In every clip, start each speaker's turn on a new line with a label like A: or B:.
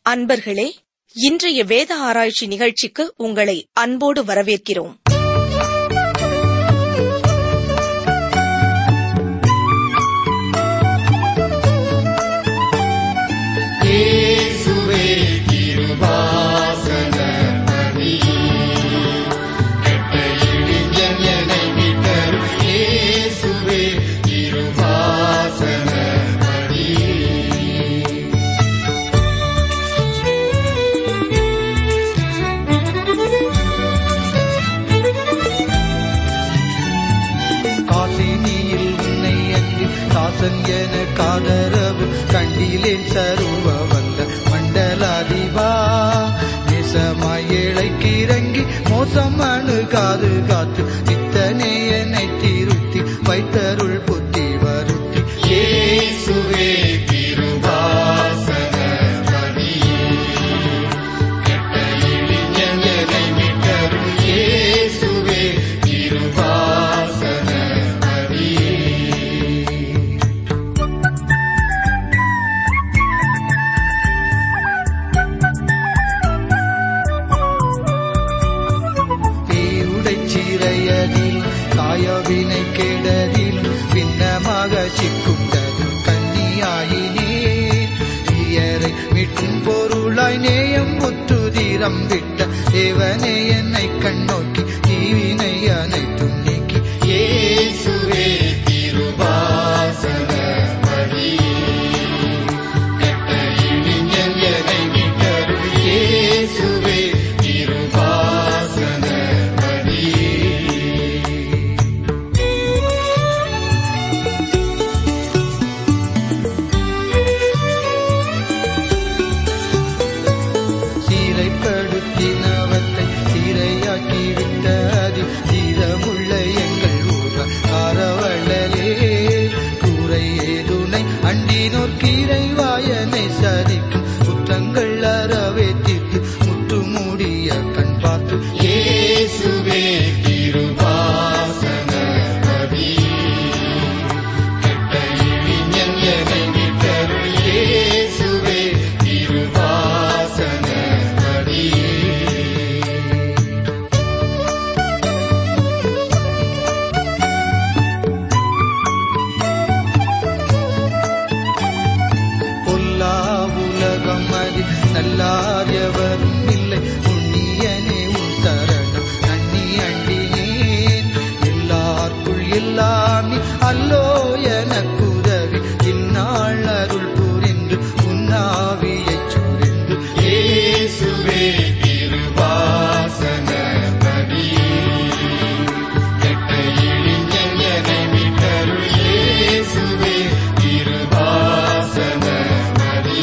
A: அன்பர்களே இன்றைய வேத ஆராய்ச்சி நிகழ்ச்சிக்கு உங்களை அன்போடு வரவேற்கிறோம்
B: இயேசுவே திருவாசன படி கெட்ட இழிஞன் என்னை மீட்டருள் இயேசுவே திருவாசன படி
C: காசினியில் உன்னை அங்கு தாசன் என காதரவு கண்டிலேன் சருவ வந்த மண்டலாதிபா நேசமாய் ஏழைக்கு இறங்கி மோசம் அணுகாது காத்து இத்தனை என்னை திருத்தி வைத்தருள் புத்தி வருத்தி
B: இயேசுவே திருவாசன படி கெட்ட இழிஞன் என்னை மீட்டருள் இயேசுவே திருவாசன படி
C: பேருடை சிறையதில் காயவினை கெடதில் பின்னமாக சிக்குண்டது கன்னியாயினேன் ஈயரை மீட்கும் பொருளாய் நேயம் முத்துதிரம் விட்ட தேவனே என்னை கண்ணோக்கி தீவினை அனைத்தும் நீக்கி
B: இயேசுவே திருவாசன படி கெட்ட இழிஞன் என்னை மீட்டருள் இயேசுவே திருவாசன படி
C: சீரைப்படுத்தினவற்றை சீரையாக்கி விட்டது தீரமுள்ள எங்கள் ஊர காரவள்ளலே கூரை ஏதுனை அண்டினோர் கீரை வாயனை சரிக்கும் குற்றங்கள் அறவே தீர்த்து முற்று மூடிய கண் பார்த்து
B: இயேசுவே திருவாசன படி கெட்ட இழிஞன் என்னை மீட்டருள் இயேசுவே திருவாசன படி
C: பொல்லா உலகம் அதில் நல்லார் எவரும் இல்லை புண்ணியனே உன் சரணம் நன்னி அண்டினேன் எல்லார்க்குள் எல்லாம் நீ அல்லோ எனக்குதவி இந்நாள் அருள் புரிந்து உன்னாவியைச் சுரிந்து
B: இயேசுவே திருவாசன படி கெட்ட இழிஞன் என்னை மீட்டருள் இயேசுவே திருவாசன படி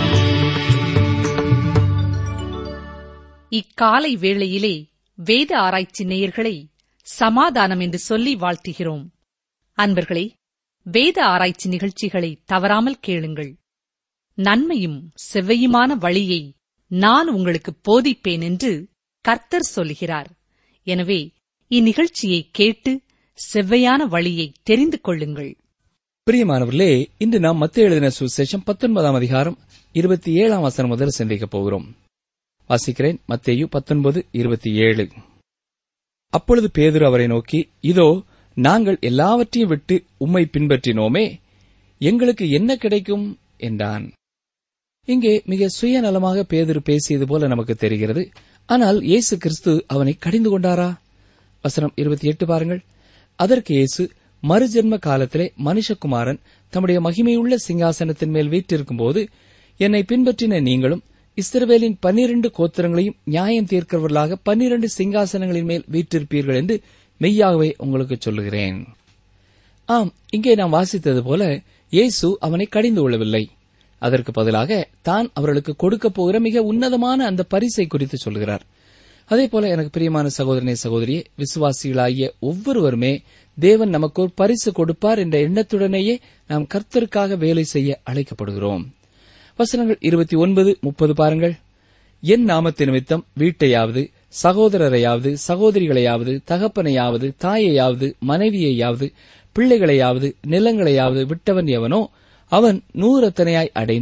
D: இக்காலை வேளையிலே வேத ஆராய்ச்சி நேயர்களை சமாதானம் என்று சொல்லி வாழ்த்துகிறோம் அன்பர்களே வேத ஆராய்ச்சி நிகழ்ச்சிகளை தவறாமல் கேளுங்கள் நன்மையும் செவ்வையுமான வழியை நான் உங்களுக்கு போதிப்பேன் என்று கர்த்தர் சொல்லுகிறார் எனவே இந்நிகழ்ச்சியை கேட்டு செவ்வையான வழியை தெரிந்து கொள்ளுங்கள்
E: பிரியமானவர்களே இன்று நாம் மத்திய எழுதின சுவிசேஷம் பத்தொன்பதாம் அதிகாரம் இருபத்தி ஏழாம் வசனம் முதல் சிந்திக்கப் போகிறோம் வாசிக்கிறேன் மத்தேயு பத்தொன்பது இருபத்தி ஏழு அப்பொழுது பேதுரு அவரை நோக்கி இதோ நாங்கள் எல்லாவற்றையும் விட்டு உம்மை பின்பற்றினோமே எங்களுக்கு என்ன கிடைக்கும் என்றான் இங்கே மிக சுயநலமாக பேதுரு பேசியது போல நமக்கு தெரிகிறது ஆனால் இயேசு கிறிஸ்து அவனை கடிந்து கொண்டாரா வசனம் இருபத்தி எட்டு பாருங்கள் அதற்கு இயேசு மறுஜென்ம காலத்திலே மனுஷகுமாரன் தம்முடைய மகிமையுள்ள சிங்காசனத்தின் மேல் வீற்றிருக்கும்போது என்னை பின்பற்றின நீங்களும் இஸ்ரவேலின் பன்னிரண்டு கோத்திரங்களையும் நியாயம் தீர்க்கிறவர்களாக பன்னிரண்டு சிங்காசனங்களின் மேல் வீற்றிருப்பீர்கள் என்று மெய்யாகவே உங்களுக்கு சொல்லுகிறேன் ஆம் இங்கே நாம் வாசித்தது போல இயேசு அவனை கடிந்து கொள்ளவில்லை அதற்கு பதிலாக தான் அவர்களுக்கு கொடுக்கப் போகிற மிக உன்னதமான அந்த பரிசை குறித்து சொல்கிறார் அதே போல எனக்கு பிரியமான சகோதரனே சகோதரியே விசுவாசிகளாகிய ஒவ்வொருவருமே தேவன் நமக்கு ஒரு பரிசு கொடுப்பார் என்ற எண்ணத்துடனேயே நாம் கர்த்தருக்காக வேலை செய்ய அழைக்கப்படுகிறோம் வசனங்கள் இருபத்தி ஒன்பது முப்பது பாருங்கள் என் நாமத்து நிமித்தம் வீட்டையாவது சகோதரரையாவது சகோதரிகளையாவது தகப்பனையாவது தாயையாவது மனைவியையாவது பிள்ளைகளையாவது நிலங்களையாவது விட்டவன் எவனோ அவன் நூறத்தனையாய் அடைந்து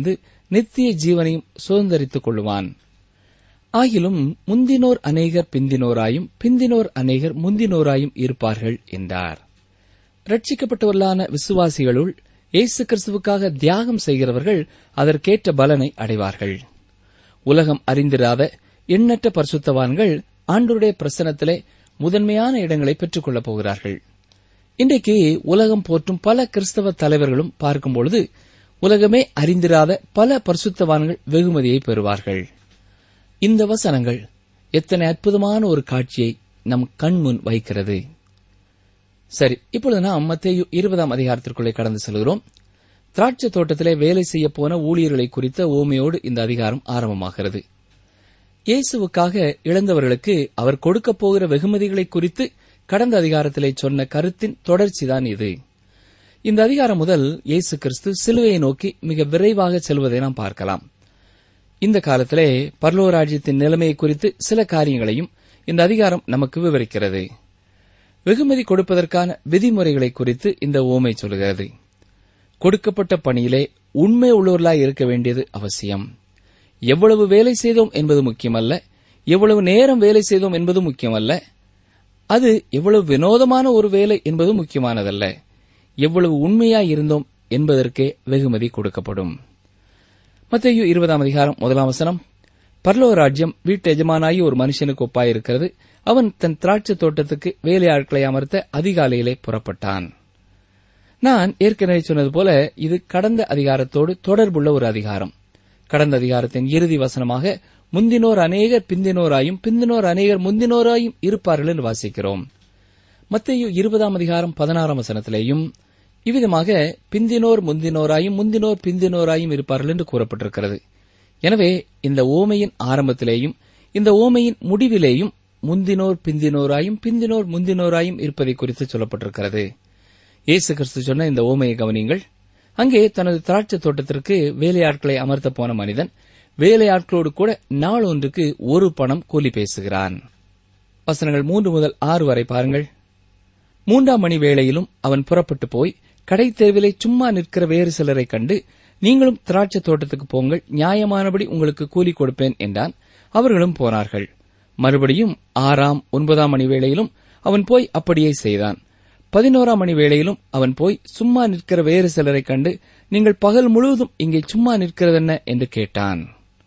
E: நித்திய ஜீவனையும் சுதந்திரித்துக் கொள்ளுவான் ஆகிலும் முந்தினோர் அநேகர் பிந்தினோராயும் பிந்தினோர் அநேகர் முந்தினோராயும் இருப்பார்கள் என்றார் ரட்சிக்கப்பட்டவர்களான விசுவாசிகளுள் இயேசு கிறிஸ்துவுக்காக தியாகம் செய்கிறவர்கள் அதற்கேற்ற பலனை அடைவார்கள் உலகம் அறிந்திராத எண்ணற்ற பரிசுத்தவான்கள் ஆண்டவருடைய பிரசனத்திலே முதன்மையான இடங்களை பெற்றுக் கொள்ளப் போகிறார்கள் இன்றைக்கு உலகம் போற்றும் பல கிறிஸ்தவ தலைவர்களும் பார்க்கும்பொழுது உலகமே அறிந்திராத பல பரிசுத்தவான்கள் வெகுமதியை பெறுவார்கள் இந்த வசனங்கள் எத்தனை அற்புதமான ஒரு காட்சியை நம் கண்முன் வைக்கிறது சரி இப்பொழுது நாம் மத்தேயு இருபதாம் அதிகாரத்திற்குள்ளே கடந்து செல்கிறோம் திராட்சை தோட்டத்திலே வேலை செய்ய போன ஊழியர்களை குறித்த ஓமையோடு இந்த அதிகாரம் ஆரம்பமாகிறது இயேசுவுக்காக இழந்தவர்களுக்கு அவர் கொடுக்கப் போகிற வெகுமதிகளை குறித்து கடந்த அதிகாரத்திலே சொன்ன கருத்தின் தொடர்ச்சிதான் இது இந்த அதிகாரம் முதல் இயேசு கிறிஸ்து சிலுவையை நோக்கி மிக விரைவாக செல்வதை நாம் பார்க்கலாம் இந்த காலத்திலே பர்லோராஜ்யத்தின் நிலைமையை குறித்து சில காரியங்களையும் இந்த அதிகாரம் நமக்கு விவரிக்கிறது வெகுமதி கொடுப்பதற்கான விதிமுறைகளை குறித்து இந்த ஓமை சொல்கிறது கொடுக்கப்பட்ட பணியிலே உண்மை உள்ளவர்களாய் இருக்க வேண்டியது அவசியம் எவ்வளவு வேலை செய்தோம் என்பது முக்கியமல்ல எவ்வளவு நேரம் வேலை செய்தோம் என்பது முக்கியமல்ல அது எவ்வளவு வினோதமான ஒரு வேலை என்பது முக்கியமானதல்ல எவ்வளவு உண்மையாய் இருந்தோம் என்பதற்கே வெகுமதி கொடுக்கப்படும் மத்தேயு இருபதாம் அதிகாரம் முதலாம் வசனம் பரலோக ராஜ்யம் வீட்டு எஜமானாகி ஒரு மனுஷனுக்கு ஒப்பாயிருக்கிறது அவன் தன் திராட்சை தோட்டத்துக்கு வேலையாட்களை அமர்த்த அதிகாலையிலே புறப்பட்டான் நான் ஏற்கனவே சொன்னது போல இது கடந்த அதிகாரத்தோடு தொடர்புள்ள ஒரு அதிகாரம் கடந்த அதிகாரத்தின் இறுதி வசனமாக முந்தினோர் அநேகர் பிந்தினோராயும் பிந்தினோர் அநேகர் முந்தினோராயும் இருப்பார்கள் என்று வாசிக்கிறோம் மத்தேயு இருபதாம் அதிகாரம் பதினாறாம் வசனத்திலேயும் இவ்விதமாக பிந்தினோர் முந்தினோராயும் முந்தினோர் பிந்தினோராயும் இருப்பார்கள் என்று கூறப்பட்டிருக்கிறது எனவே இந்த ஓமையின் ஆரம்பத்திலேயும் இந்த ஓமையின் முடிவிலேயும் முந்தினோர் பிந்தினோராயும் பிந்தினோர் முந்தினோராயும் இருப்பதை குறித்து சொல்லப்பட்டிருக்கிறது இயேசு கிறிஸ்து சொன்ன இந்த ஓமையை கவனியுங்கள் அங்கே தனது திராட்சை தோட்டத்திற்கு வேலையாட்களை அமர்த்த போன மனிதன் வேலையாட்களோடு கூட நாள் ஒன்றுக்கு ஒரு பணம் கூலி பேசுகிறான் வசனங்கள் மூன்று முதல் ஆறு வரை பாருங்கள் மூன்றாம் மணி வேளையிலும் அவன் புறப்பட்டு போய் கடை தெருவிலே சும்மா நிற்கிற வேறு சிலரை கண்டு நீங்களும் திராட்சை தோட்டத்துக்கு போங்கள் நியாயமானபடி உங்களுக்கு கூலி கொடுப்பேன் என்றான் அவர்களும் போனார்கள் மறுபடியும் ஆறாம் ஒன்பதாம் மணி வேளையிலும் அவன் போய் அப்படியே செய்தான் பதினோராம் மணி வேளையிலும் அவன் போய் சும்மா நிற்கிற வேறு சிலரை கண்டு நீங்கள் பகல் முழுவதும் இங்கே சும்மா நிற்கிறதென்ன என்று கேட்டான்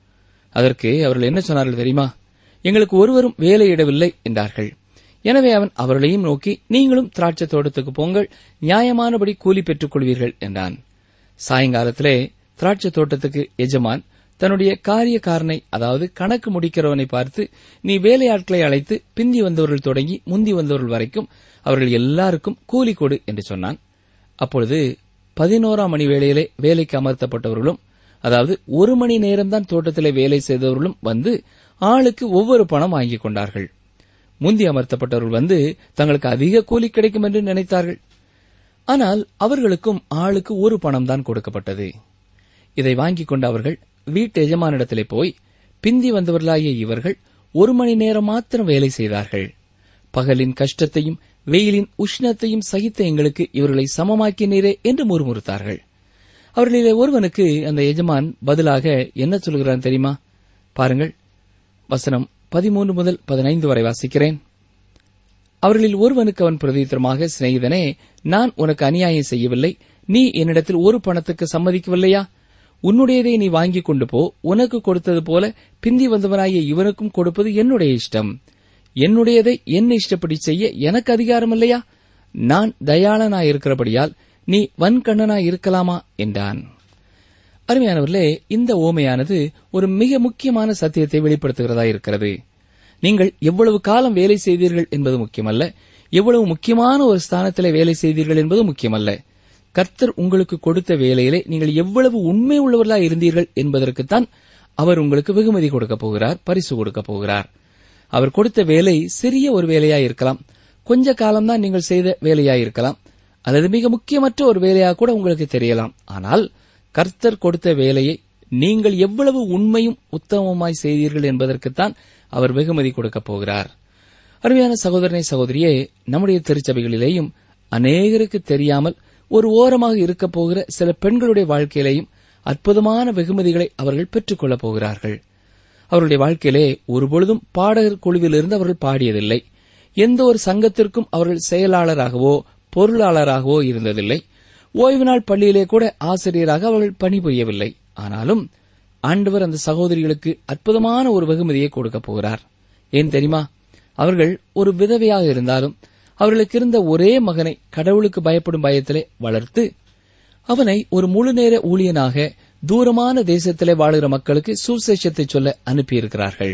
E: அதற்கு அவர்கள் என்ன சொன்னார்கள் தெரியுமா எங்களுக்கு ஒருவரும் வேலையிடவில்லை என்றார்கள் எனவே அவன் அவர்களையும் நோக்கி நீங்களும் திராட்சை தோட்டத்துக்கு போங்கள் நியாயமானபடி கூலி பெற்றுக் கொள்வீர்கள் என்றான் சாயங்காலத்திலே திராட்சை தோட்டத்துக்கு எஜமான் தன்னுடைய காரியக்காரனை அதாவது கணக்கு முடிக்கிறவனை பார்த்து நீ வேலையாட்களை அழைத்து பிந்தி வந்தவர்கள் தொடங்கி முந்தி வந்தவர்கள் வரைக்கும் அவர்கள் எல்லாருக்கும் கூலி கொடு என்று சொன்னான் அப்பொழுது பதினோராம் மணி வேளையிலே வேலைக்கு அமர்த்தப்பட்டவர்களும் அதாவது ஒரு மணி நேரம்தான் தோட்டத்திலே வேலை செய்தவர்களும் வந்து ஆளுக்கு ஒவ்வொரு பணம் வாங்கிக் கொண்டார்கள் முந்தி அமர்த்தப்பட்டவர்கள் வந்து தங்களுக்கு அதிக கூலி கிடைக்கும் என்று நினைத்தார்கள் ஆனால் அவர்களுக்கும் ஆளுக்கு ஒரு பணம் தான் கொடுக்கப்பட்டது இதை வாங்கிக் கொண்ட அவர்கள் வீட்டு எஜமானிடத்திலே போய் பிந்தி வந்தவர்களாகிய இவர்கள் ஒரு மணி நேரம் மாத்திரம் வேலை செய்தார்கள் பகலின் கஷ்டத்தையும் வெயிலின் உஷ்ணத்தையும் சகித்த எங்களுக்கு இவர்களை சமமாக்கினீரே என்று முறுமுறுத்தார்கள் அவர்களிலே ஒருவனுக்கு அந்த எஜமான் பதிலாக என்ன சொல்கிறான் தெரியுமா பாருங்கள் வசனம் பதிமூன்று முதல் பதினைந்து வரை வாசிக்கிறேன் அவர்களில் ஒருவனுக்கு அவன் பிரதித்திரமாக சிநேகிதனே நான் உனக்கு அநியாயம் செய்யவில்லை நீ என்னிடத்தில் ஒரு பணத்துக்கு சம்மதிக்கவில்லையா உன்னுடையதை நீ வாங்கிக் கொண்டு போ உனக்கு கொடுத்தது போல பிந்தி வந்தவனாகிய இவனுக்கும் கொடுப்பது என்னுடைய இஷ்டம் என்னுடையதை என்ன இஷ்டப்படி செய்ய எனக்கு அதிகாரம் இல்லையா நான் தயாளனாயிருக்கிறபடியால் நீ வன்கண்ணனாய் இருக்கலாமா என்றான் அருமையானவர்களே இந்த ஓமையானது ஒரு மிக முக்கியமான சத்தியத்தை வெளிப்படுத்துகிறதா இருக்கிறது நீங்கள் எவ்வளவு காலம் வேலை செய்தீர்கள் என்பது முக்கியமல்ல எவ்வளவு முக்கியமான ஒரு ஸ்தானத்திலே வேலை செய்தீர்கள் என்பது முக்கியமல்ல கர்த்தர் உங்களுக்கு கொடுத்த வேலையிலே நீங்கள் எவ்வளவு உண்மை உள்ளவர்களாய் இருந்தீர்கள் என்பதற்குத்தான் அவர் உங்களுக்கு வெகுமதி கொடுக்கப் போகிறார் பரிசு கொடுக்கப் போகிறார் அவர் கொடுத்த வேலை சிறிய ஒரு வேலையாய் இருக்கலாம் கொஞ்ச காலம்தான் நீங்கள் செய்த வேலையாய் இருக்கலாம் அல்லது மிக முக்கியமற்ற ஒரு வேலையாக கூட உங்களுக்கு தெரியலாம் ஆனால் கர்த்தர் கொடுத்த வேலையை நீங்கள் எவ்வளவு உண்மையும் உத்தமமாய் செய்தீர்கள் என்பதற்குத்தான் அவர் வெகுமதி கொடுக்கப் போகிறார் அருமையான சகோதரனை சகோதரியே நம்முடைய திருச்சபைகளிலேயும் அநேகருக்கு தெரியாமல் ஒரு ஓரமாக இருக்கப் போகிற சில பெண்களுடைய வாழ்க்கையிலேயும் அற்புதமான வெகுமதிகளை அவர்கள் பெற்றுக் கொள்ளப் போகிறார்கள் அவருடைய வாழ்க்கையிலே ஒருபொழுதும் பாடகர் குழுவிலிருந்து அவர்கள் பாடியதில்லை எந்த ஒரு சங்கத்திற்கும் அவர்கள் செயலாளராகவோ பொருளாளராகவோ இருந்ததில்லை ஓய்வு நாள் பள்ளியிலே கூட ஆசிரியராக அவர்கள் பணிபுரியவில்லை ஆனாலும் ஆண்டவர் அந்த சகோதரிகளுக்கு அற்புதமான ஒரு வெகுமதியை கொடுக்கப் போகிறார் ஏன் தெரியுமா அவர்கள் ஒரு விதவையாக இருந்தாலும் அவர்களுக்கு இருந்த ஒரே மகனை கடவுளுக்கு பயப்படும் பயத்திலே வளர்த்து அவனை ஒரு முழு நேர ஊழியனாக தூரமான தேசத்திலே வாழுகிற மக்களுக்கு சுசேஷத்தை சொல்ல அனுப்பியிருக்கிறார்கள்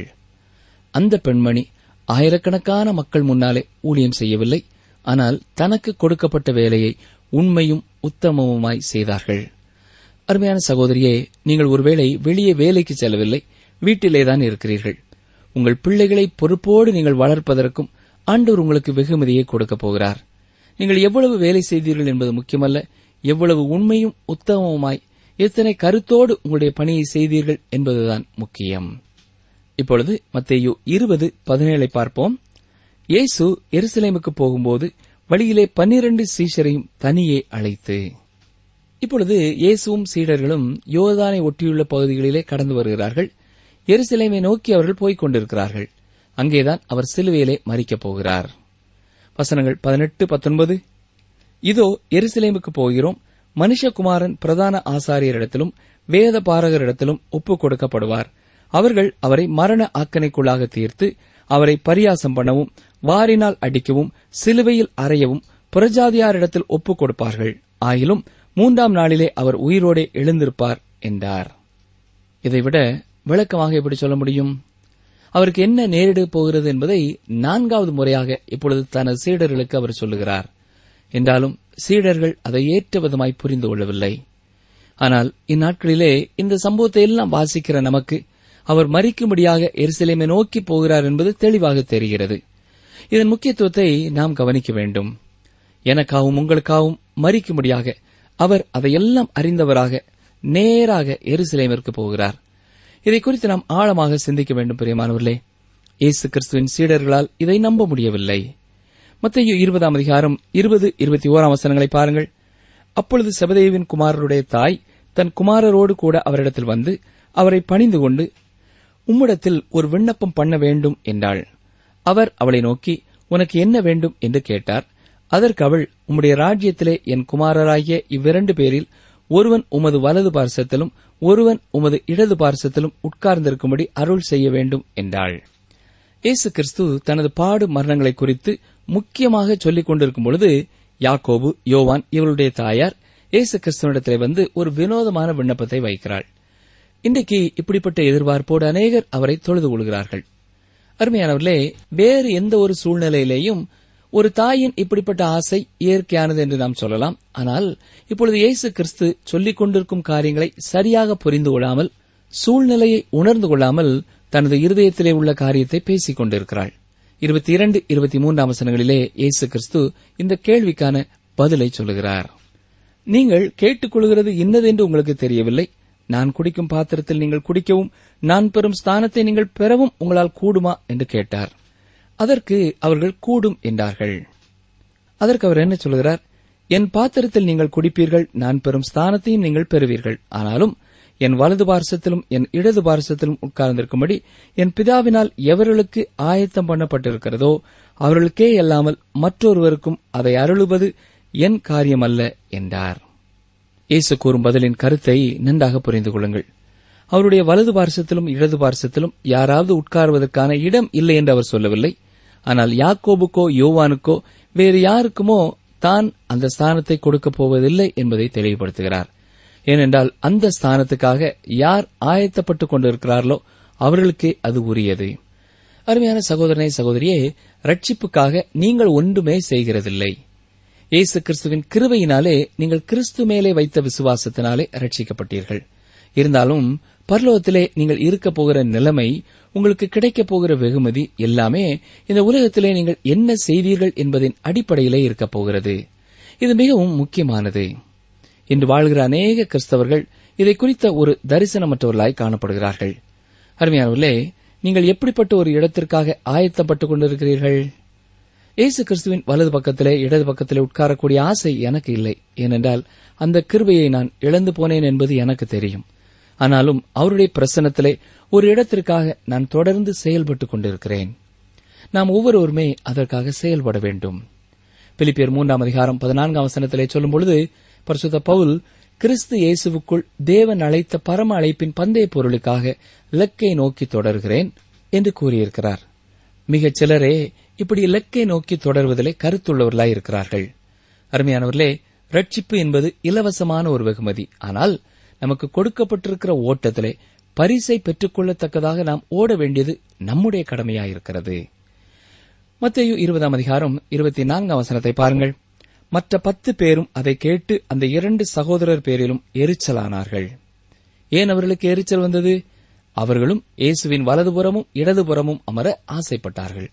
E: அந்த பெண்மணி ஆயிரக்கணக்கான மக்கள் முன்னாலே ஊழியம் செய்யவில்லை ஆனால் தனக்கு கொடுக்கப்பட்ட வேலையை உண்மையும் உத்தமமுமாய் செய்தார்கள் அருமையான சகோதரியே நீங்கள் ஒருவேளை வெளியே வேலைக்கு செல்லவில்லை வீட்டிலேதான் இருக்கிறீர்கள் உங்கள் பிள்ளைகளை பொறுப்போடு நீங்கள் வளர்ப்பதற்கும் ஆண்டவர் உங்களுக்கு வெகுமதியை கொடுக்கப் போகிறார் நீங்கள் எவ்வளவு வேலை செய்தீர்கள் என்பது முக்கியமல்ல எவ்வளவு உண்மையும் உத்தமவுமாய் எத்தனை கருத்தோடு உங்களுடைய பணியை செய்தீர்கள் என்பதுதான் முக்கியம் இப்பொழுது மத்தேயு இருபது பதினேழை பார்ப்போம் இயேசு எருசலேமுக்கு போகும்போது வழியிலே பன்னிரண்டு சீஷரையும் தனியே அழைத்து இப்பொழுது இயேசுவும் சீடர்களும் யோர்தானை ஒட்டியுள்ள பகுதிகளிலே கடந்து வருகிறார்கள் எருசலேமை நோக்கி அவர்கள் போய்க் கொண்டிருக்கிறார்கள் அங்கேதான் அவர் சிலுவையிலே மறிக்கப் போகிறார் வசனங்கள் பதினெட்டு பத்தொன்பது இதோ எருசலேமுக்கு போகிறோம் மனுஷகுமாரன் பிரதான ஆசாரியரிடத்திலும் வேத பாரகரிடத்திலும் ஒப்புக் கொடுக்கப்படுவார் அவர்கள் அவரை மரண ஆக்கணைக்குள்ளாக தீர்த்து அவரை பரியாசம் பண்ணவும் வாரினால் அடிக்கவும் சிலுவையில் அறையவும் புறஜாதியாரிடத்தில் ஒப்புக் கொடுப்பார்கள் ஆயிலும் மூன்றாம் நாளிலே அவர் உயிரோடே எழுந்திருப்பார் என்றார் இதைவிட விளக்கமாக எப்படி சொல்ல முடியும் அவருக்கு என்ன நேரிட போகிறது என்பதை நான்காவது முறையாக இப்பொழுது தனது சீடர்களுக்கு அவர் சொல்லுகிறார் என்றாலும் சீடர்கள் அதை ஏற்ற விதமாய் புரிந்து கொள்ளவில்லை ஆனால் இந்நாட்களிலே இந்த சம்பவத்தை எல்லாம் வாசிக்கிற நமக்கு அவர் மறிக்கும்படியாக எருசலேமை நோக்கி போகிறார் என்பது தெளிவாக தெரிகிறது இதன் முக்கியத்துவத்தை நாம் கவனிக்க வேண்டும் எனக்காகவும் உங்களுக்காகவும் மறிக்கும்படியாக அவர் அதையெல்லாம் அறிந்தவராக நேராக எருசலேமிற்கு போகிறார் இதை குறித்து நாம் ஆழமாக சிந்திக்க வேண்டும் பிரியமானவர்களே இயேசு கிறிஸ்துவின் சீடர்களால் இதை நம்ப முடியவில்லை மத்திய இருபதாம் அதிகாரம் இருபது இருபத்தி ஓராம் வசனங்களை பாருங்கள் அப்பொழுது செபதேவின் குமாரருடைய தாய் தன் குமாரரோடு கூட அவரிடத்தில் வந்து அவரை பணிந்து கொண்டு உம்மிடத்தில் ஒரு விண்ணப்பம் பண்ண வேண்டும் என்றாள் அவர் அவளை நோக்கி உனக்கு என்ன வேண்டும் என்று கேட்டார் அதற்கு அவள் உம்முடைய ராஜ்யத்திலே என் குமாரராகிய இவ்விரண்டு பேரில் ஒருவன் உமது வலது பார்சத்திலும் ஒருவன் உமது இடது பார்சத்திலும் உட்கார்ந்திருக்கும்படி அருள் செய்ய வேண்டும் என்றாள் இயேசு கிறிஸ்து தனது பாடு மரணங்களை குறித்து முக்கியமாக சொல்லிக் கொண்டிருக்கும் பொழுது யாக்கோபு யோவான் இவருடைய தாயார் இயேசு கிறிஸ்துவனிடத்திலே வந்து ஒரு வினோதமான விண்ணப்பத்தை வைக்கிறாள் இன்றைக்கு இப்படிப்பட்ட எதிர்பார்ப்போடு அநேகர் அவரை தொழுது கொள்கிறார்கள் அருமையானவர்களே வேறு எந்த ஒரு சூழ்நிலையிலேயும் ஒரு தாயின் இப்படிப்பட்ட ஆசை இயற்கையானது என்று நாம் சொல்லலாம் ஆனால் இப்பொழுது இயேசு கிறிஸ்து சொல்லிக் கொண்டிருக்கும் காரியங்களை சரியாக புரிந்து கொள்ளாமல் சூழ்நிலையை உணர்ந்து கொள்ளாமல் தனது இருதயத்திலே உள்ள காரியத்தை பேசிக் கொண்டிருக்கிறாள் இருபத்தி இரண்டு இருபத்தி மூன்றாம் வசனங்களிலே இயேசு கிறிஸ்து இந்த கேள்விக்கான பதிலை சொல்லுகிறார் நீங்கள் கேட்டுக்கொள்கிறது இன்னதென்று உங்களுக்கு தெரியவில்லை நான் குடிக்கும் பாத்திரத்தில் நீங்கள் குடிக்கவும் நான் பெறும் ஸ்தானத்தை நீங்கள் பெறவும் உங்களால் கூடுமா என்று கேட்டார் அதற்கு அவர்கள் கூடும் என்றார்கள் அதற்கு அவர் என்ன சொல்கிறார் என் பாத்திரத்தில் நீங்கள் குடிப்பீர்கள் நான் பெறும் ஸ்தானத்தையும் நீங்கள் பெறுவீர்கள் ஆனாலும் என் வலது பார்சத்திலும் என் இடது பார்சத்திலும் உட்கார்ந்திருக்கும்படி என் பிதாவினால் எவர்களுக்கு ஆயத்தம் பண்ணப்பட்டிருக்கிறதோ அவர்களுக்கே அல்லாமல் மற்றொருவருக்கும் அதை அருளுவது என் காரியமல்ல என்றார் இயேசு கூறும் பதிலின் கருத்தை நன்றாக புரிந்து கொள்ளுங்கள் அவருடைய வலது பார்சத்திலும் இடது பார்சத்திலும் யாராவது உட்காருவதற்கான இடம் இல்லை என்று அவர் சொல்லவில்லை ஆனால் யாக்கோபுக்கோ யோவானுக்கோ வேறு யாருக்குமோ தான் அந்த ஸ்தானத்தை கொடுக்கப் போவதில்லை என்பதை தெளிவுபடுத்துகிறார் ஏனென்றால் அந்த ஸ்தானத்துக்காக யார் ஆயத்தப்பட்டுக் கொண்டிருக்கிறார்களோ அவர்களுக்கே அது உரியது அருமையான சகோதரனை சகோதரியே ரட்சிப்புக்காக நீங்கள் ஒன்றுமே செய்கிறதில்லை இயேசு கிறிஸ்துவின் கிருபையினாலே நீங்கள் கிறிஸ்து மேலே வைத்த விசுவாசத்தினாலே ரட்சிக்கப்பட்டீர்கள் இருந்தாலும் பரலோகத்திலே நீங்கள் இருக்கப் போகிற நிலைமை உங்களுக்கு கிடைக்கப் போகிற வெகுமதி எல்லாமே இந்த உலகத்திலே நீங்கள் என்ன செய்தீர்கள் என்பதின் அடிப்படையிலே இருக்கப் போகிறது இது மிகவும் முக்கியமானது இன்று வாழ்கிற அநேக கிறிஸ்தவர்கள் இதை குறித்த ஒரு தரிசனமற்றவர்களாய் காணப்படுகிறார்கள் அருமையானவர்களே நீங்கள் எப்படிப்பட்ட ஒரு இடத்திற்காக ஆயத்தப்பட்டுக் கொண்டிருக்கிறீர்கள் இயேசு கிறிஸ்துவின் வலது பக்கத்திலே இடது பக்கத்திலே உட்காரக்கூடிய ஆசை எனக்கு இல்லை ஏனென்றால் அந்த கிருபையை நான் இழந்து போனேன் என்பது எனக்கு தெரியும் ஆனாலும் அவருடைய பிரசன்னத்திலே ஒரு இடத்திற்காக நான் தொடர்ந்து செயல்பட்டுக் கொண்டிருக்கிறேன் நாம் ஒவ்வொருவருமே அதற்காக செயல்பட வேண்டும் பிலிப்பியர் மூன்றாம் அதிகாரம் பதினான்காம் வசனத்திலே சொல்லும் பொழுது பரிசுத்த பவுல் கிறிஸ்து இயேசுவுக்குள் தேவன் அழைத்த பரம அழைப்பின் பந்தய பொருளுக்காக இலக்கை நோக்கி தொடர்கிறேன் என்று கூறியிருக்கிறார் மிகச் சிலரே இப்படி இலக்கை நோக்கி தொடர்வதிலே கருத்துள்ளவர்களாய் இருக்கிறார்கள் அருமையானவர்களே ரட்சிப்பு என்பது இலவசமான ஒரு வெகுமதி ஆனால் நமக்கு கொடுக்கப்பட்டிருக்கிற ஓட்டத்திலே பரிசை பெற்றுக்கொள்ளத்தக்கதாக நாம் ஓட வேண்டியது நம்முடைய கடமையாயிருக்கிறது மத்தேயு இருபதாம் அதிகாரம் இருபத்தி நான்காம் வசனத்தை பாருங்கள் மற்ற பத்து பேரும் அதை கேட்டு அந்த இரண்டு சகோதரர் பேரிலும் எரிச்சலானார்கள் ஏன் அவர்களுக்கு எரிச்சல் வந்தது அவர்களும் இயேசுவின் வலதுபுறமும் இடதுபுறமும் அமர ஆசைப்பட்டார்கள்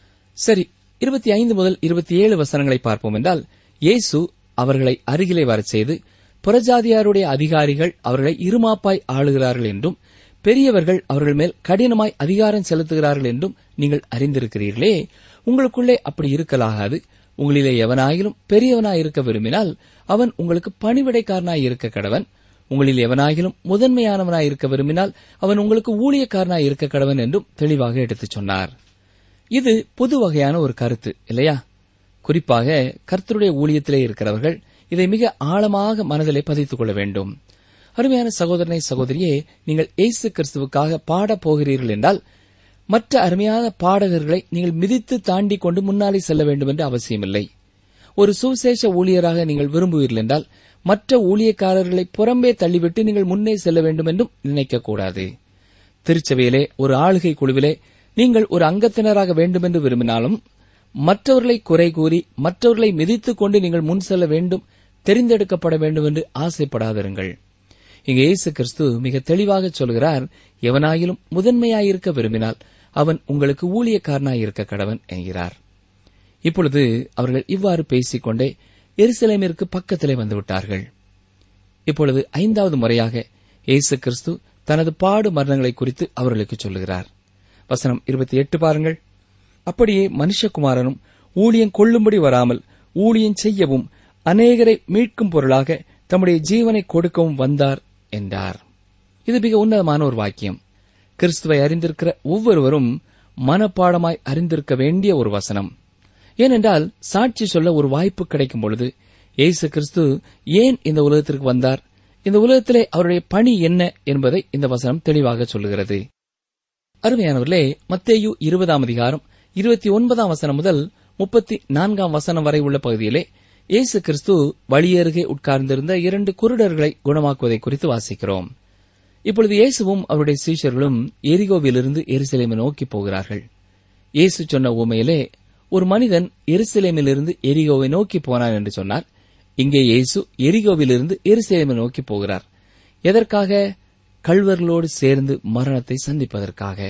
E: சரி இருபத்தி ஐந்து முதல் இருபத்தி ஏழு வசனங்களை பார்ப்போம் என்றால் இயேசு அவர்களை அருகிலே வரச் செய்து புறஜாதியாருடைய அதிகாரிகள் அவர்களை இருமாப்பாய் ஆளுகிறார்கள் என்றும் பெரியவர்கள் அவர்கள் மேல் கடினமாய் அதிகாரம் செலுத்துகிறார்கள் என்றும் நீங்கள் அறிந்திருக்கிறீர்களே உங்களுக்குள்ளே அப்படி இருக்கலாகாது உங்களிலே எவனாயிலும் பெரியவனாய் இருக்க விரும்பினால் அவன் உங்களுக்கு பணிவிடைக்காரனாய் இருக்க கடவன் உங்களில் எவனாகிலும் முதன்மையானவனாய் இருக்க விரும்பினால் அவன் உங்களுக்கு ஊழியக்காரனாய் இருக்க கடவன் என்றும் தெளிவாக எடுத்துச் சொன்னார் இது புது வகையான ஒரு கருத்து இல்லையா குறிப்பாக கர்த்தருடைய ஊழியத்திலே இருக்கிறவர்கள் இதை மிக ஆழமாக மனதிலே பதித்துக் கொள்ள வேண்டும் அருமையான சகோதரனை சகோதரியே நீங்கள் இயேசு கிறிஸ்துவுக்காக பாடப் போகிறீர்கள் என்றால் மற்ற அருமையான பாடகர்களை நீங்கள் மிதித்து தாண்டி கொண்டு முன்னாலே செல்ல வேண்டும் என்று அவசியமில்லை ஒரு சுவிசேஷ ஊழியராக நீங்கள் விரும்புவீர்கள் என்றால் மற்ற ஊழியக்காரர்களை புறம்பே தள்ளிவிட்டு நீங்கள் முன்னே செல்ல வேண்டும் என்றும் நினைக்கக்கூடாது திருச்சபையிலே ஒரு ஆளுகை குழுவிலே நீங்கள் ஒரு அங்கத்தினராக வேண்டும் என்று விரும்பினாலும் மற்றவர்களை குறை கூறி மற்றவர்களை மிதித்துக் கொண்டு நீங்கள் முன் செல்ல வேண்டும் தெரிந்தெடுக்கப்பட வேண்டும் என்று ஆசைப்படாதிருங்கள் இங்கே இயேசு கிறிஸ்து மிக தெளிவாக சொல்கிறார் எவனாயிலும் முதன்மையாயிருக்க விரும்பினால் அவன் உங்களுக்கு ஊழியக்காரனாயிருக்க கடவன் என்கிறார் இப்பொழுது அவர்கள் இவ்வாறு பேசிக்கொண்டே எருசலேமிற்கு பக்கத்திலே வந்துவிட்டார்கள் இப்பொழுது ஐந்தாவது முறையாக இயேசு கிறிஸ்து தனது பாடு மரணங்களை குறித்து அவர்களுக்கு சொல்லுகிறார் வசனம் இருபத்தி எட்டு பாருங்கள் அப்படியே மனுஷகுமாரனும் ஊழியம் கொள்ளும்படி வராமல் ஊழியம் செய்யவும் அநேகரை மீட்கும் பொருளாக தம்முடைய ஜீவனை கொடுக்கவும் வந்தார் என்றார் இது மிக உன்னதமான ஒரு வாக்கியம் கிறிஸ்துவை அறிந்திருக்கிற ஒவ்வொருவரும் மனப்பாடமாய் அறிந்திருக்க வேண்டிய ஒரு வசனம் ஏனென்றால் சாட்சி சொல்ல ஒரு வாய்ப்பு கிடைக்கும் பொழுது இயேசு கிறிஸ்து ஏன் இந்த உலகத்திற்கு வந்தார் இந்த உலகத்திலே அவருடைய பணி என்ன என்பதை இந்த வசனம் தெளிவாக சொல்லுகிறது அருமையானவர்களே மத்தேயு இருபதாம் அதிகாரம் இருபத்தி ஒன்பதாம் வசனம் முதல் முப்பத்தி நான்காம் வசனம் வரை உள்ள பகுதியிலே இயேசு கிறிஸ்து வழியருகே உட்கார்ந்திருந்த இரண்டு குருடர்களை குணமாக்குவதை குறித்து வாசிக்கிறோம் இப்பொழுது இயேசுவும் அவருடைய சீஷர்களும் எரிகோவிலிருந்து எருசலேமை நோக்கி போகிறார்கள் இயேசு சொன்ன உமையிலே ஒரு மனிதன் எருசலேமிலிருந்து எரிகோவை நோக்கி போனான் என்று சொன்னார் இங்கே இயேசு எரிகோவிலிருந்து எருசலேமை நோக்கி போகிறார் எதற்காக கள்வர்களோடு சேர்ந்து மரணத்தை சந்திப்பதற்காக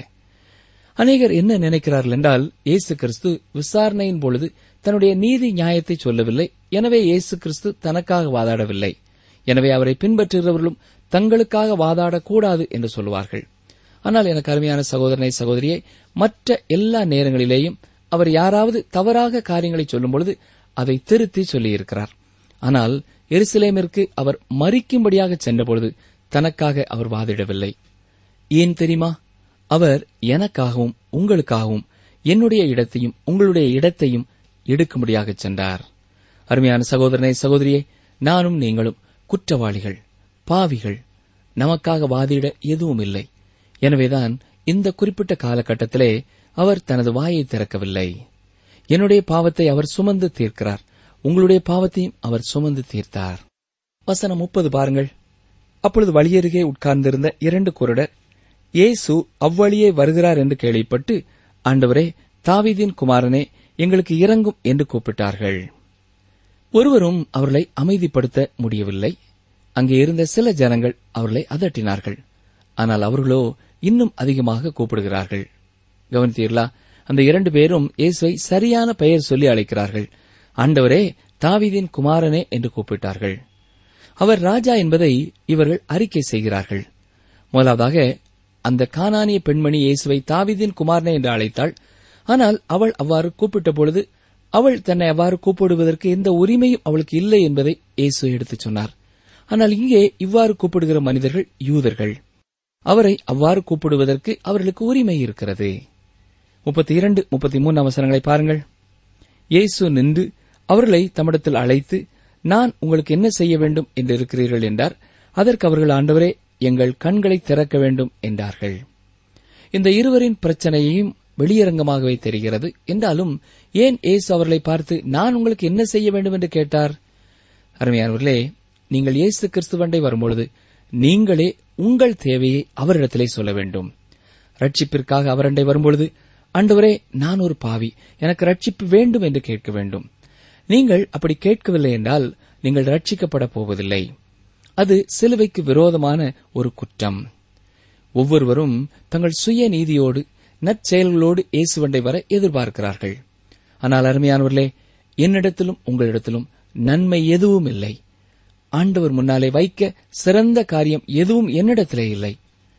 E: அநேகர் என்ன நினைக்கிறார்கள் என்றால் இயேசு கிறிஸ்து விசாரணையின் பொழுது தன்னுடைய நீதி நியாயத்தை சொல்லவில்லை எனவே இயேசு கிறிஸ்து தனக்காக வாதாடவில்லை எனவே அவரை பின்பற்றுகிறவர்களும் தங்களுக்காக வாதாடக்கூடாது என்று சொல்லுவார்கள் ஆனால் எனக்கு அருமையான சகோதரனை சகோதரியை மற்ற எல்லா நேரங்களிலேயும் அவர் யாராவது தவறாக காரியங்களை சொல்லும் பொழுது அதை திருத்தி சொல்லியிருக்கிறார் ஆனால் எருசலேமிற்கு அவர் மறிக்கும்படியாக சென்றபொழுது தனக்காக அவர் வாதிடவில்லை ஏன் தெரியுமா அவர் எனக்காகவும் உங்களுக்காகவும் என்னுடைய இடத்தையும் உங்களுடைய இடத்தையும் எடுக்கும்படியாக சென்றார் அருமையான சகோதரனை சகோதரியே நானும் நீங்களும் குற்றவாளிகள் பாவிகள் நமக்காக வாதிட எதுவும் இல்லை எனவேதான் இந்த குறிப்பிட்ட காலகட்டத்திலே அவர் தனது வாயை திறக்கவில்லை என்னுடைய பாவத்தை அவர் சுமந்து தீர்க்கிறார் உங்களுடைய பாவத்தையும் அவர் சுமந்து தீர்த்தார் வசனம் முப்பது பாருங்கள் அப்பொழுது வழியருகே உட்கார்ந்திருந்த இரண்டு குருடர் இயேசு அவ்வழியே வருகிறார் என்று கேள்விப்பட்டு ஆண்டவரே தாவீதின் குமாரனே எங்களுக்கு இறங்கும் என்று கூப்பிட்டார்கள் ஒருவரும் அவர்களை அமைதிப்படுத்த முடியவில்லை அங்கே இருந்த சில ஜனங்கள் அவர்களை அதட்டினார்கள் ஆனால் அவர்களோ இன்னும் அதிகமாக கூப்பிடுகிறார்கள் கவனித்தீர்களா அந்த இரண்டு பேரும் இயேசுவை சரியான பெயர் சொல்லி அழைக்கிறார்கள் ஆண்டவரே தாவீதின் குமாரனே என்று கூப்பிட்டார்கள் அவர் ராஜா என்பதை இவர்கள் அறிக்கை செய்கிறார்கள் முதலாவதாக அந்த கானானிய பெண்மணி இயேசுவை தாவீதின் குமாரனே என்று அழைத்தாள் ஆனால் அவள் அவ்வாறு கூப்பிட்ட பொழுது அவள் தன்னை அவ்வாறு கூப்பிடுவதற்கு எந்த உரிமையும் அவளுக்கு இல்லை என்பதை இயேசு எடுத்துச் சொன்னார் ஆனால் இங்கே இவ்வாறு கூப்பிடுகிற மனிதர்கள் யூதர்கள் அவரை அவ்வாறு கூப்பிடுவதற்கு அவர்களுக்கு உரிமை இருக்கிறது முப்பத்தி இரண்டு முப்பத்தி மூணு அவசரங்களை பாருங்கள் இயேசு நின்று அவர்களை தம்மிடத்தில் அழைத்து நான் உங்களுக்கு என்ன செய்ய வேண்டும் என்று இருக்கிறீர்கள் என்றார் அதற்கு அவர்கள் ஆண்டவரே எங்கள் கண்களை திறக்க வேண்டும் என்றார்கள் இந்த இருவரின் பிரச்சனையையும் வெளியரங்கமாகவே தெரிகிறது என்றாலும் ஏன் இயேசு அவர்களை பார்த்து நான் உங்களுக்கு என்ன செய்ய வேண்டும் என்று கேட்டார் அருமையானவர்களே நீங்கள் இயேசு கிறிஸ்துவண்டை வரும்பொழுது நீங்களே உங்கள் தேவையை அவரிடத்திலே சொல்ல வேண்டும் ரட்சிப்பிற்காக அவரண்டை வரும்பொழுது ஆண்டவரே நான் ஒரு பாவி எனக்கு ரட்சிப்பு வேண்டும் என்று கேட்க வேண்டும் நீங்கள் அப்படி கேட்கவில்லை என்றால் நீங்கள் ரட்சிக்கப்பட போவதில்லை அது சிலுவைக்கு விரோதமான ஒரு குற்றம் ஒவ்வொருவரும் தங்கள் சுய நீதியோடு நற்செயல்களோடு இயேசுவண்டை வர எதிர்பார்க்கிறார்கள் ஆனால் அருமையானவர்களே என்னிடத்திலும் உங்களிடத்திலும் நன்மை எதுவும் இல்லை ஆண்டவர் முன்னாலே வைக்க சிறந்த காரியம் எதுவும் என்னிடத்திலே இல்லை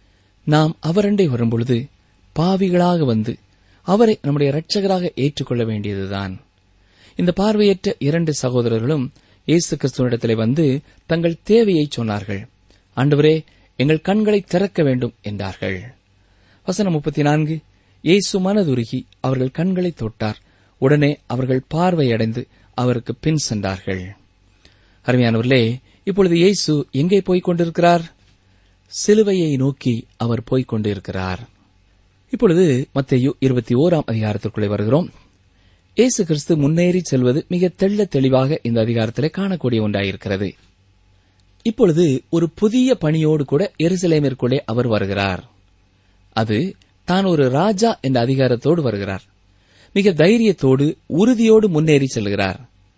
E: நாம் அவரண்டை வரும்பொழுது பாவிகளாக வந்து அவரை நம்முடைய இரட்சகராக ஏற்றுக்கொள்ள வேண்டியதுதான் இந்த பார்வையற்ற இரண்டு சகோதரர்களும் இயேசு கிறிஸ்துவனிடத்திலே வந்து தங்கள் தேவையை சொன்னார்கள் ஆண்டவரே எங்கள் கண்களை திறக்க வேண்டும் என்றார்கள் வசனம் முப்பத்தி நான்கு இயேசு மனதுருகி அவர்கள் கண்களை தொட்டார் உடனே அவர்கள் பார்வையடைந்து அவருக்கு பின் சென்றார்கள் அருமையானவர்களே இப்பொழுது இயேசு எங்கே போய்க் கொண்டிருக்கிறார் சிலுவையை நோக்கி அவர் போய்க் கொண்டிருக்கிறார் இப்பொழுது மத்தேயு இருபத்தி ஓராம் அதிகாரத்திற்குள்ளே வருகிறோம் இயேசு கிறிஸ்து முன்னேறி செல்வது மிக தெள்ள தெளிவாக இந்த அதிகாரத்திலே காணக்கூடிய ஒன்றாயிருக்கிறது இப்பொழுது ஒரு புதிய பணியோடு கூட எருசலேமிற்குள்ளே அவர் வருகிறார் அது தான் ஒரு ராஜா என்ற அதிகாரத்தோடு வருகிறார் மிக தைரியத்தோடு உறுதியோடு முன்னேறி செல்கிறார்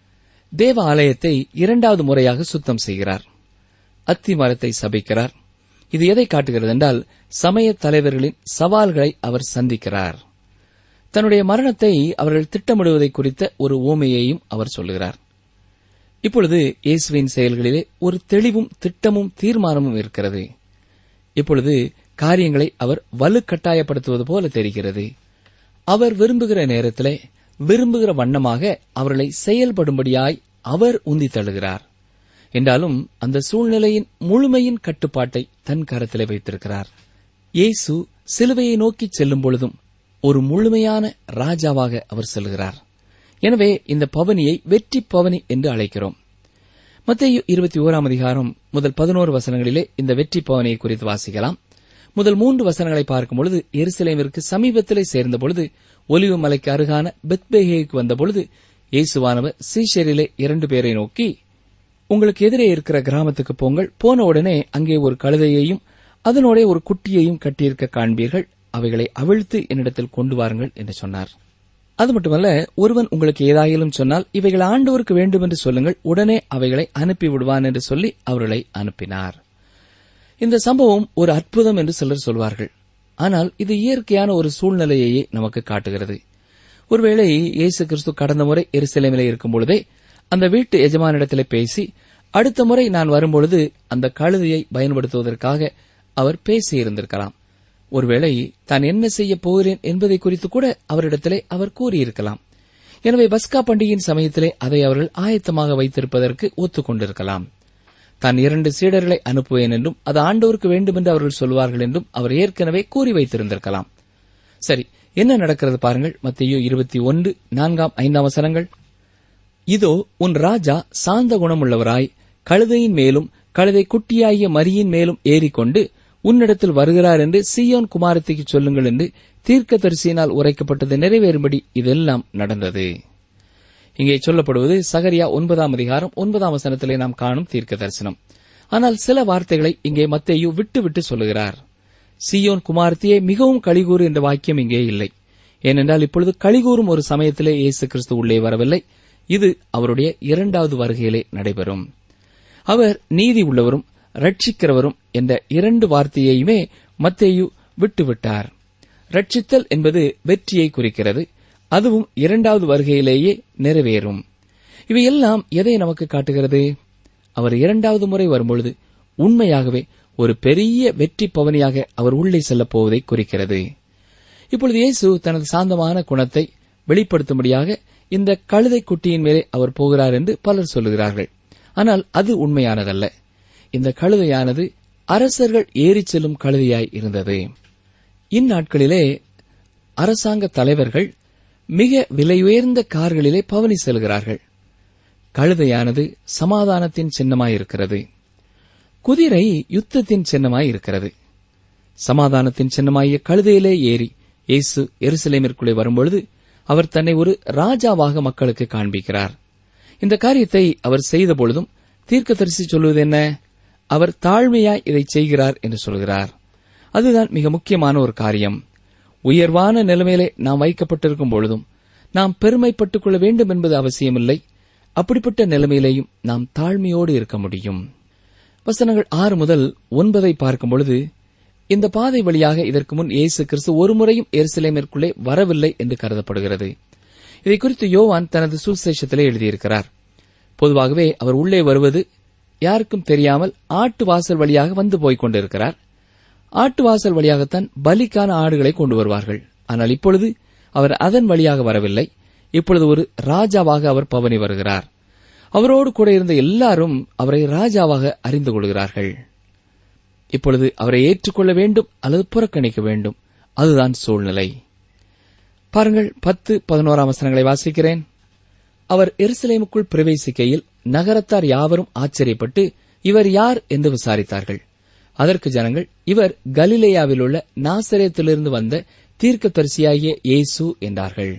E: தேவ ஆலயத்தை இரண்டாவது முறையாக சுத்தம் செய்கிறார் அத்தி மரத்தை சபிக்கிறார் இது எதை காட்டுகிறது என்றால் சமய தலைவர்களின் சவால்களை அவர் சந்திக்கிறார் தன்னுடைய மரணத்தை அவர்கள் திட்டமிடுவதை குறித்த ஒரு ஓமையையும் அவர் சொல்லுகிறார் இப்பொழுது இயேசுவின் செயல்களிலே ஒரு தெளிவும் திட்டமும் தீர்மானமும் இருக்கிறது இப்பொழுது காரியங்களை அவர் வலுக்கட்டாயப்படுத்துவது போல தெரிகிறது அவர் விரும்புகிற நேரத்திலே விரும்புகிற வண்ணமாக அவர்களை செயல்படும்படியாய் அவர் உந்தி தள்ளுகிறார் என்றாலும் அந்த சூழ்நிலையின் முழுமையின் கட்டுப்பாட்டை தன் கரத்திலே வைத்திருக்கிறார் இயேசு சிலுவையை நோக்கி செல்லும் பொழுதும் ஒரு முழுமையான ராஜாவாக அவர் செல்கிறார் எனவே இந்த பவனியை வெற்றி பவனி என்று அழைக்கிறோம் மத்திய இருபத்தி ஓராம் அதிகாரம் முதல் பதினோரு வசனங்களிலே இந்த வெற்றி பவனியை குறித்து வாசிக்கலாம் முதல் மூன்று வசனங்களை பார்க்கும் பொழுது எருசலேமிற்கு சமீபத்திலே சேர்ந்த பொழுது ஒலிவு மலைக்கு அருகான பெத்பேகேக்கு வந்த பொழுது இயேசுவானவர் சீஷரிலே இரண்டு பேரை நோக்கி உங்களுக்கு எதிரே இருக்கிற கிராமத்துக்கு போங்கள் போன உடனே அங்கே ஒரு கழுதையையும் அதனோட ஒரு குட்டியையும் கட்டியிருக்க காண்பீர்கள் அவைகளை அவிழ்த்து என்னிடத்தில் கொண்டு வாருங்கள் என்று சொன்னார் அது மட்டுமல்ல ஒருவன் உங்களுக்கு ஏதாயிலும் சொன்னால் இவைகள் ஆண்டவருக்கு வேண்டும் என்று சொல்லுங்கள் உடனே அவைகளை அனுப்பி விடுவான் என்று சொல்லி அவர்களை அனுப்பினார் இந்த சம்பவம் ஒரு அற்புதம் என்று சிலர் சொல்வார்கள் ஆனால் இது இயற்கையான ஒரு சூழ்நிலையையே நமக்கு காட்டுகிறது ஒருவேளை இயேசு கிறிஸ்து கடந்த முறை எருசலேமிலே இருக்கும் பொழுதே அந்த வீட்டு எஜமானிடத்திலே பேசி அடுத்த முறை நான் வரும்பொழுது அந்த கழுதையை பயன்படுத்துவதற்காக அவர் பேசியிருந்திருக்கலாம் ஒருவேளை தான் என்ன செய்ய போகிறேன் என்பதை குறித்து கூட அவரிடத்திலே அவர் கூறியிருக்கலாம் எனவே பஸ்கா பண்டிகையின் சமயத்திலே அதை அவர்கள் ஆயத்தமாக வைத்திருப்பதற்கு ஒத்துக்கொண்டிருக்கலாம் தான் இரண்டு சீடர்களை அனுப்புவேன் என்றும் அது ஆண்டோருக்கு வேண்டும் என்று அவர்கள் சொல்வார்கள் என்றும் அவர் ஏற்கனவே கூறி வைத்திருந்திருக்கலாம் சரி என்ன நடக்கிறது பாருங்கள் மத்தியோ இருபத்தி ஒன்று நான்காம் ஐந்தாம் வசனங்கள் இதோ உன் ராஜா சாந்த குணமுள்ளவராய் கழுதையின் மேலும் கழுதை குட்டியாகிய மரியின் மேலும் ஏறிக்கொண்டு உன்னிடத்தில் வருகிறார் என்று சீயோன் குமாரத்திக்கு சொல்லுங்கள் என்று தீர்க்கதரிசியினால் உரைக்கப்பட்டது நிறைவேறும்படி இதெல்லாம் நடந்தது இங்கே சொல்லப்படுவது சகரியா ஒன்பதாம் அதிகாரம் ஒன்பதாம் வசனத்திலே நாம் காணும் தீர்க்க தரிசனம் ஆனால் சில வார்த்தைகளை இங்கே மத்தேயு விட்டு விட்டு சொல்லுகிறார் சீயோன் குமாரத்தியே மிகவும் கழிகூறு என்ற வாக்கியம் இங்கே இல்லை ஏனென்றால் இப்பொழுது கழிகூறும் ஒரு சமயத்திலே இயேசு கிறிஸ்து உள்ளே வரவில்லை இது அவருடைய இரண்டாவது வருகையிலே நடைபெறும் அவர் நீதி உள்ளவரும் ரட்சிக்கிறவரும் என்ற இரண்டு வார்த்தையையுமே மத்தேயு விட்டுவிட்டார் ரட்சித்தல் என்பது வெற்றியை குறிக்கிறது அதுவும் இரண்டாவது வருகையிலேயே நிறைவேறும் இவையெல்லாம் எதை நமக்கு காட்டுகிறது அவர் இரண்டாவது முறை வரும்பொழுது உண்மையாகவே ஒரு பெரிய வெற்றி பவனியாக அவர் உள்ளே செல்லப் போவதை குறிக்கிறது இப்பொழுது இயேசு தனது சாந்தமான குணத்தை வெளிப்படுத்தும்படியாக இந்த கழுதை குட்டியின் மேலே அவர் போகிறார் என்று பலர் சொல்லுகிறார்கள் ஆனால் அது உண்மையானதல்ல இந்த கழுதையானது அரசர்கள் ஏறிச் செல்லும் கழுதையாய் இருந்தது இந்நாட்களிலே அரசாங்க தலைவர்கள் மிக விலையுயர்ந்த கார்களிலே பவனி செல்கிறார்கள் கழுதையானது சமாதானத்தின் சின்னமாயிருக்கிறது குதிரை யுத்தத்தின் சின்னமாய் இருக்கிறது சமாதானத்தின் சின்னமாகிய கழுதையிலே ஏறி இயேசு எருசலேமிற்குள்ளே வரும்பொழுது அவர் தன்னை ஒரு ராஜாவாக மக்களுக்கு காண்பிக்கிறார் இந்த காரியத்தை அவர் செய்த பொழுதும் தீர்க்கதரிசி சொல்வது என்ன அவர் தாழ்மையாய் இதை செய்கிறார் என்று சொல்கிறார் அதுதான் மிக முக்கியமான ஒரு காரியம் உயர்வான நிலைமையிலே நாம் வைக்கப்பட்டிருக்கும் பொழுதும் நாம் பெருமைப்பட்டுக் கொள்ள வேண்டும் என்பது அவசியமில்லை அப்படிப்பட்ட நிலைமையிலேயும் நாம் தாழ்மையோடு இருக்க முடியும் வசனங்கள் ஆறு முதல் ஒன்பதை பார்க்கும் பொழுது இந்த பாதை வழியாக இதற்கு முன் இயேசு கிறிஸ்து ஒருமுறையும் எருசலேமிற்குள்ளே வரவில்லை என்று கருதப்படுகிறது இதை குறித்து யோவான் தனது சுசேஷத்திலே எழுதியிருக்கிறார் பொதுவாகவே அவர் உள்ளே வருவது யாருக்கும் தெரியாமல் ஆட்டு வாசல் வழியாக வந்து போய்க் கொண்டிருக்கிறார் ஆட்டு வாசல் வழியாகத்தான் பலிக்கான ஆடுகளை கொண்டு வருவார்கள் ஆனால் இப்பொழுது அவர் அதன் வழியாக வரவில்லை இப்பொழுது ஒரு ராஜாவாக அவர் பவனி வருகிறார் அவரோடு கூட இருந்த எல்லாரும் அவரை ராஜாவாக அறிந்து கொள்கிறார்கள் இப்பொழுது அவரை ஏற்றுக்கொள்ள வேண்டும் அல்லது புறக்கணிக்க வேண்டும் அதுதான் சூழ்நிலை பாருங்கள் பத்து பதினோராம் வசனங்களை வாசிக்கிறேன் அவர் எருசலேமுக்குள் பிரவேசிக்கையில் நகரத்தார் யாவரும் ஆச்சரியப்பட்டு இவர் யார் என்று விசாரித்தார்கள் அதற்கு ஜனங்கள் இவர் கலிலேயாவில் உள்ள நாசரேத்திலிருந்து வந்த தீர்க்கதரிசியாகிய இயேசு என்றார்கள்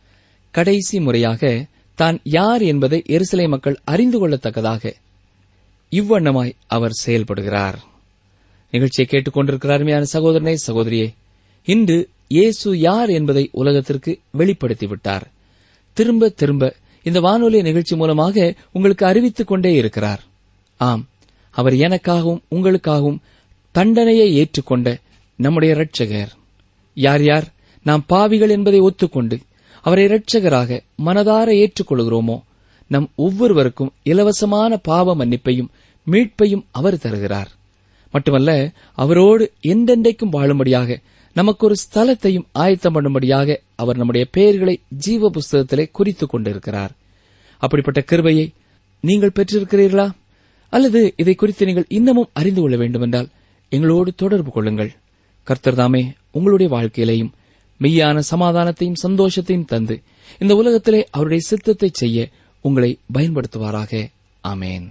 E: கடைசி முறையாக தான் யார் என்பதை எருசலே மக்கள் அறிந்து கொள்ளத்தக்கதாக இவ்வண்ணமாய் அவர் செயல்படுகிறார் நிகழ்ச்சியை கேட்டுக்கொண்டிருக்கிற அருமையான சகோதரனே சகோதரியே இன்று இயேசு யார் என்பதை உலகத்திற்கு வெளிப்படுத்திவிட்டார் திரும்ப திரும்ப இந்த வானொலி நிகழ்ச்சி மூலமாக உங்களுக்கு அறிவித்துக் கொண்டே இருக்கிறார் ஆம் அவர் எனக்காகவும் உங்களுக்காகவும் தண்டனையை ஏற்றுக்கொண்ட நம்முடைய இரட்சகர் யார் யார் நாம் பாவிகள் என்பதை ஒத்துக்கொண்டு அவரை இரட்சகராக மனதார ஏற்றுக்கொள்கிறோமோ நம் ஒவ்வொருவருக்கும் இலவசமான பாவ மன்னிப்பையும் மீட்பையும் அவர் தருகிறார் மட்டுமல்ல அவரோடு என்றென்றைக்கும் வாழும்படியாக நமக்கு ஒரு ஸ்தலத்தையும் ஆயத்தம் பண்ணும்படியாக அவர் நம்முடைய பெயர்களை ஜீவ புஸ்தகத்திலே குறித்துக் கொண்டிருக்கிறார் அப்படிப்பட்ட கிருபையை நீங்கள் பெற்றிருக்கிறீர்களா அல்லது இதை குறித்து நீங்கள் இன்னமும் அறிந்து கொள்ள வேண்டுமென்றால் எங்களோடு தொடர்பு கொள்ளுங்கள் கர்த்தர் தாமே உங்களுடைய வாழ்க்கையிலேயும் மெய்யான சமாதானத்தையும் சந்தோஷத்தையும் தந்து இந்த உலகத்திலே அவருடைய சித்தத்தை செய்ய உங்களை பயன்படுத்துவாராக ஆமேன்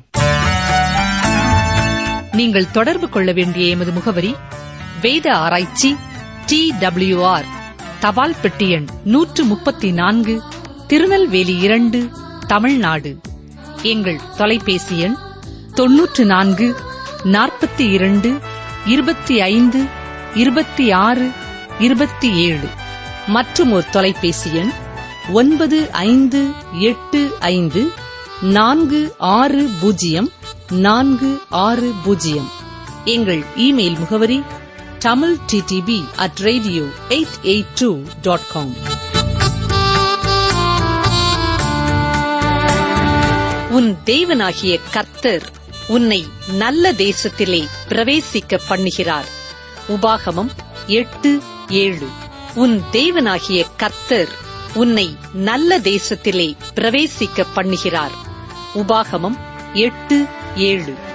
D: நீங்கள் தொடர்பு கொள்ள வேண்டிய எமது முகவரி வேத ஆராய்ச்சி டி ஆர் தபால் பெட்டி எண் நூற்று முப்பத்தி நான்கு திருநெல்வேலி இரண்டு தமிழ்நாடு எங்கள் தொலைபேசி எண் தொன்னூற்று நான்கு நாற்பத்தி இரண்டு இருபத்தி ஐந்து இருபத்தி ஆறு இருபத்தி ஏழு மற்றும் ஒரு தொலைபேசி எண் ஒன்பது ஐந்து எட்டு ஐந்து நான்கு ஆறு பூஜ்ஜியம் நான்கு ஆறு பூஜ்ஜியம் எங்கள் இமெயில் முகவரி Tamil DTP at radio eight eight two dot com உன் தேவனாகிய கர்த்தர் உன்னை நல்ல தேசத்திலே பிரவேசிக்க பண்ணுகிறார் உபாகமம் எட்டு ஏழு உன் தேவனாகிய கர்த்தர் உன்னை நல்ல தேசத்திலே பிரவேசிக்க பண்ணுகிறார் உபாகமம் எட்டு ஏழு